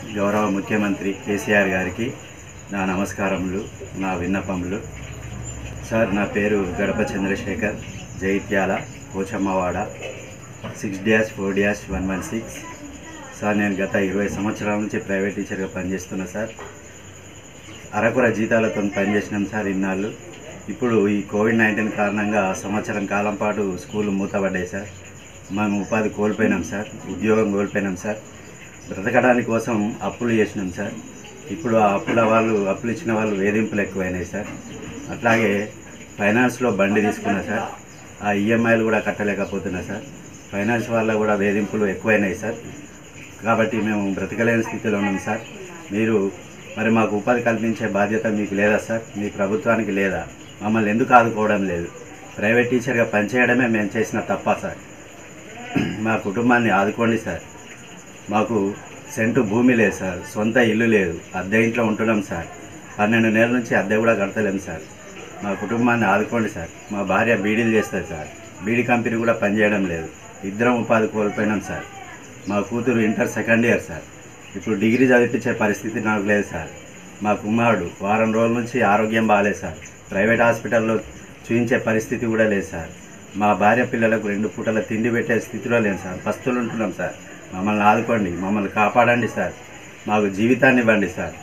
గౌరవ ముఖ్యమంత్రి కేసీఆర్ గారికి నా నమస్కారములు నా విన్నపములు సార్ నా పేరు Gadapa Chandrashekar Jaityala Pochammawada six dash four dash one one six sir నేను గత ఇరవై సంవత్సరాల నుంచి ప్రైవేట్ టీచర్గా పనిచేస్తున్నా సార్ అరకుర జీతాలతో పనిచేసినాం సార్ ఇన్నాళ్ళు ఇప్పుడు ఈ కోవిడ్ నైన్టీన్ కారణంగా సంవత్సరం కాలం పాటు స్కూల్ మూతపడ్డాయి సార్ మేము ఉపాధి కోల్పోయినాం సార్ ఉద్యోగం కోల్పోయినాం సార్ బ్రతకడానికి కోసం అప్పులు చేసినాం సార్ ఇప్పుడు ఆ అప్పుల వాళ్ళు అప్పులు ఇచ్చిన వాళ్ళు వేధింపులు ఎక్కువైనాయి సార్ అట్లాగే ఫైనాన్స్లో బండి తీసుకున్నా సార్ ఆ ఈఎంఐలు కూడా కట్టలేకపోతున్నా సార్ ఫైనాన్స్ వల్ల కూడా వేధింపులు ఎక్కువైనాయి సార్ కాబట్టి మేము బ్రతకలేని స్థితిలో ఉన్నాం సార్ మీరు మరి మాకు ఉపాధి కల్పించే బాధ్యత మీకు లేదా సార్ మీ ప్రభుత్వానికి లేదా మమ్మల్ని ఎందుకు ఆదుకోవడం లేదు ప్రైవేట్ టీచర్గా పనిచేయడమే మేము చేసిన తప్ప సార్ మా కుటుంబాన్ని ఆదుకోండి సార్ మాకు సెంటు భూమి లేదు సార్ సొంత ఇల్లు లేదు అద్దె ఇంట్లో ఉంటున్నాం సార్ పన్నెండు నెలల నుంచి అద్దె కూడా కడతలేం సార్ మా కుటుంబాన్ని ఆదుకోండి సార్ మా భార్య బీడీలు చేస్తుంది సార్ బీడీ కంపెనీ కూడా పనిచేయడం లేదు ఇద్దరం ఉపాధి కోల్పోయినాం సార్ మా కూతురు ఇంటర్ సెకండ్ ఇయర్ సార్ ఇప్పుడు డిగ్రీ చదివించే పరిస్థితి నాకు లేదు సార్ మా కుమారుడు వారం రోజుల నుంచి ఆరోగ్యం బాగాలేదు సార్ ప్రైవేట్ హాస్పిటల్లో చూపించే పరిస్థితి కూడా లేదు సార్ మా భార్య పిల్లలకు రెండు పూటల తిండి పెట్టే స్థితిలో లేను సార్ పస్తులు ఉంటున్నాం సార్ మమ్మల్ని ఆదుకోండి మమ్మల్ని కాపాడండి సార్ మాకు జీవితాన్ని ఇవ్వండి సార్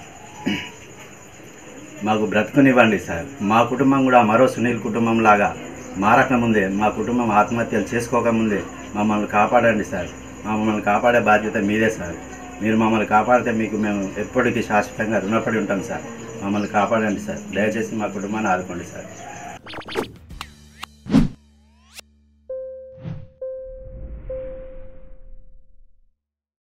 మాకు బ్రతుకునివ్వండి సార్ మా కుటుంబం కూడా మరో సునీల్ కుటుంబం లాగా మారకముందే మా కుటుంబం ఆత్మహత్యలు చేసుకోకముందే మమ్మల్ని కాపాడండి సార్ మమ్మల్ని కాపాడే బాధ్యత మీదే సార్ మీరు మమ్మల్ని కాపాడితే మీకు మేము ఎప్పటికీ శాశ్వతంగా రుణపడి ఉంటాం సార్ మమ్మల్ని కాపాడండి సార్ దయచేసి మా కుటుంబాన్ని ఆదుకోండి సార్